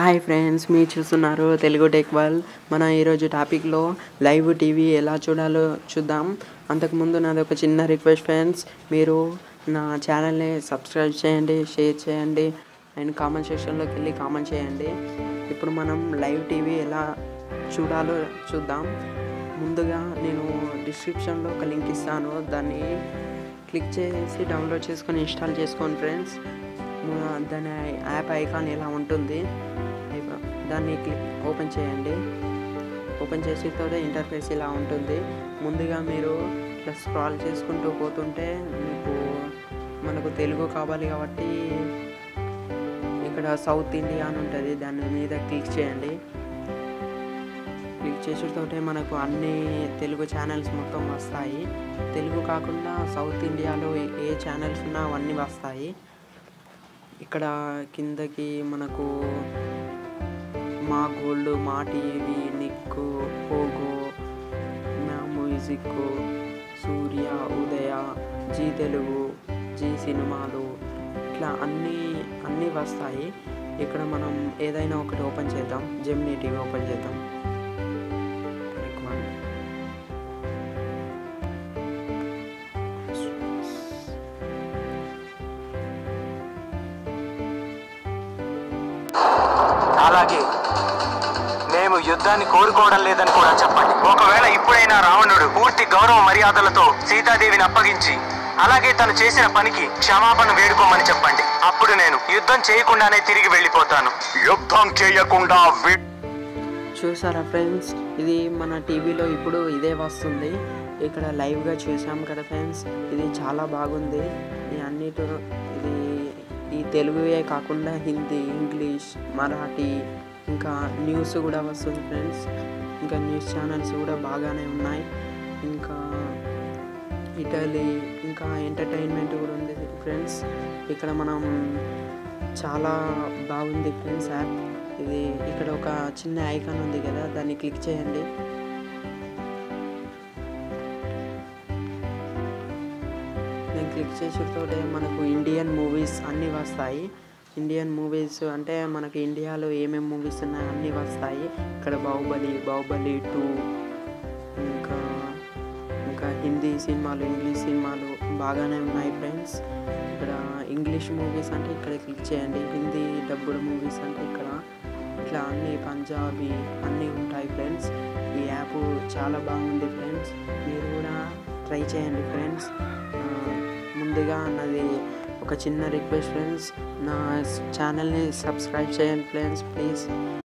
Hi friends మీరు చూస్తున్నారు Telugu tech world మన ఈరోజు టాపిక్లో లైవ్ టీవీ ఎలా చూడాలో చూద్దాం అంతకుముందు నాది ఒక చిన్న రిక్వెస్ట్ ఫ్రెండ్స్ మీరు నా ఛానల్ని సబ్స్క్రైబ్ చేయండి షేర్ చేయండి అండ్ కామెంట్ సెక్షన్లోకి వెళ్ళి కామెంట్ చేయండి ఇప్పుడు మనం లైవ్ టీవీ ఎలా చూడాలో చూద్దాం ముందుగా నేను డిస్క్రిప్షన్లో ఒక లింక్ ఇస్తాను దాన్ని క్లిక్ చేసి డౌన్లోడ్ చేసుకొని ఇన్స్టాల్ చేసుకోండి ఫ్రెండ్స్ ము- దాని యాప్ ఐకాన్ ఇలా ఉంటుంది ఇవ- దాన్ని క్లిక్ ఓపెన్ చేయండి ఓపెన్ చేసిన తర్వాత ఇంటర్ఫేస్ ఇలా ఉంటుంది ముందుగా మీరు ఇట్లా స్క్రాల్ చేసుకుంటూ పోతుంటే మీకు మనకు తెలుగు కావాలి కాబట్టి ఇక్కడ సౌత్ ఇండియా అని ఉంటుంది దాని మీద క్లిక్ చేయండి క్లిక్ చేసేటోటే మనకు అన్ని తెలుగు ఛానల్స్ మొత్తం వస్తాయి తెలుగు కాకుండా సౌత్ ఇండియాలో ఏ- ఏ ఛానల్స్ ఉన్నా అవన్నీ వస్తాయి ఇక్కడ కిందకి మనకు Maa gold Maa TV Nick Pogo Maa music Surya Udaya Zee Telugu Zee సినిమాలు ఇట్లా అన్నీ అన్నీ వస్తాయి ఇక్కడ మనం ఏదైనా ఒకటి ఓపెన్ చేద్దాం జెమినీ టీవీ ఓపెన్ చేద్దాం Click one. అలాగే మేము యుద్ధాన్ని కోరుకోవడం లేదని కూడా చెప్పండి ఒకవేళ ఇప్పుడైనా రావణుడు పూర్తి గౌరవ మర్యాదలతో సీతాదేవిని అప్పగించి అలాగే తను చేసిన పనికి క్షమాపణ వేడుకోమని చెప్పండి అప్పుడు నేను యుద్ధం చేయకుండానే తిరిగి వెళ్ళిపోతాను యుద్ధం చేయకుండా వి- చూసారా ఫ్రెండ్స్ ఇది మన టీవీలో ఇప్పుడు ఇదే వస్తుంది ఇక్కడ లైవ్గా చూసాం కదా ఫ్రెండ్స్ ఇది చాలా బాగుంది ఈ అన్నిటి ఇది ఈ తెలుగుయే కాకుండా హిందీ ఇంగ్లీష్ మరాఠీ ఇంకా న్యూస్ కూడా వస్తుంది ఫ్రెండ్స్ ఇంకా న్యూస్ ఛానల్స్ కూడా బాగానే ఉన్నాయి ఇంకా ఇటలీ ఇంకా ఎంటర్టైన్మెంట్ కూడా ఉంది ఫ్రెండ్స్ ఇక్కడ మనం చాలా బాగుంది ఫ్రెండ్స్ యాప్ ఇది ఇక్కడ ఒక చిన్న ఐకాన్ ఉంది కదా దాన్ని క్లిక్ చేయండి నేను క్లిక్ చేసేటోటే మనకు ఇండియన్ మూవీస్ అన్నీ వస్తాయి ఇండియన్ మూవీస్ అంటే మనకి ఇండియాలో ఏమేమి మూవీస్ ఉన్నాయో అన్నీ వస్తాయి ఇక్కడ బాహుబలి బాహుబలి టూ ఇంకా ఇంకా హిందీ సినిమాలు ఇంగ్లీష్ సినిమాలు బాగానే ఉన్నాయి ఫ్రెండ్స్ ఇక్కడ ఇంగ్లీష్ మూవీస్ అంటే ఇక్కడ క్లిక్ చేయండి హిందీ డబ్బుడ్ మూవీస్ అంటే ఇక్కడ ఇట్లా అన్ని పంజాబీ అన్నీ ఉంటాయి ఫ్రెండ్స్ ఈ యాప్ చాలా బాగుంది ఫ్రెండ్స్ మీరు కూడా ట్రై చేయండి ఫ్రెండ్స్ ఆ, ముందుగా నాది ఒక చిన్న రిక్వెస్ట్ ఫ్రెండ్స్ నా ఛానల్ని సబ్స్క్రైబ్ చేయండి ఫ్రెండ్స్ ప్లీజ్